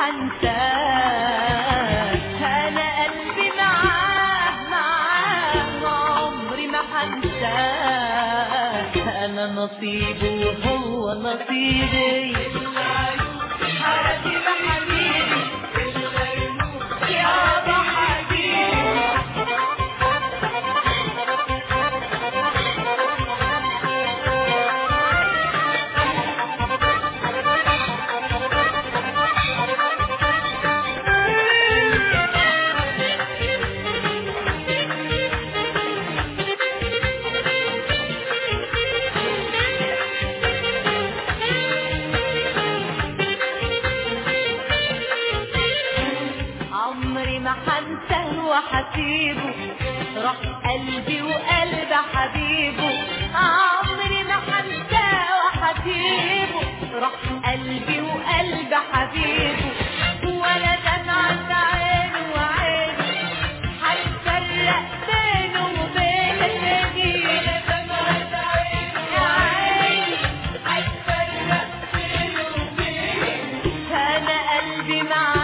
حنساه انا قلبي معاه معاه عمري ما حنساه انا نصيبه وهو نصيبي حبيبي حبيبي يابا حبيبي عمري ما حنساه وحسيبه راح قلبي وقلب حبيبه عمري ما حنساه وحسيبه راح قلبي وقلب حبيبه ولا دمعة عينه وعينه هتفرق بينه وبيني ولا دمعة عينه وعينه هتفرق بينه وبيني انا قلبي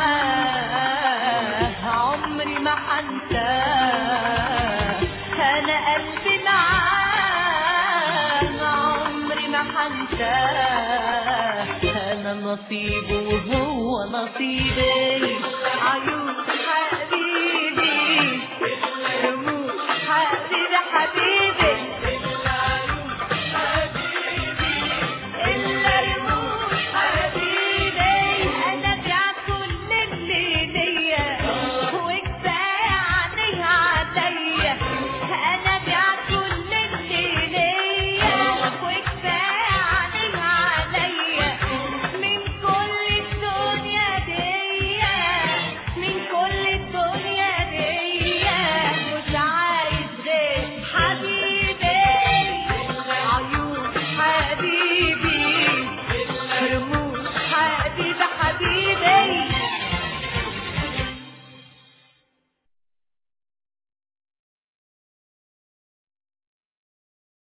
معاه عمري ما حنساه انا قلبي معاه عمري ما حنساه انا نصيبه وهو نصيبي عيون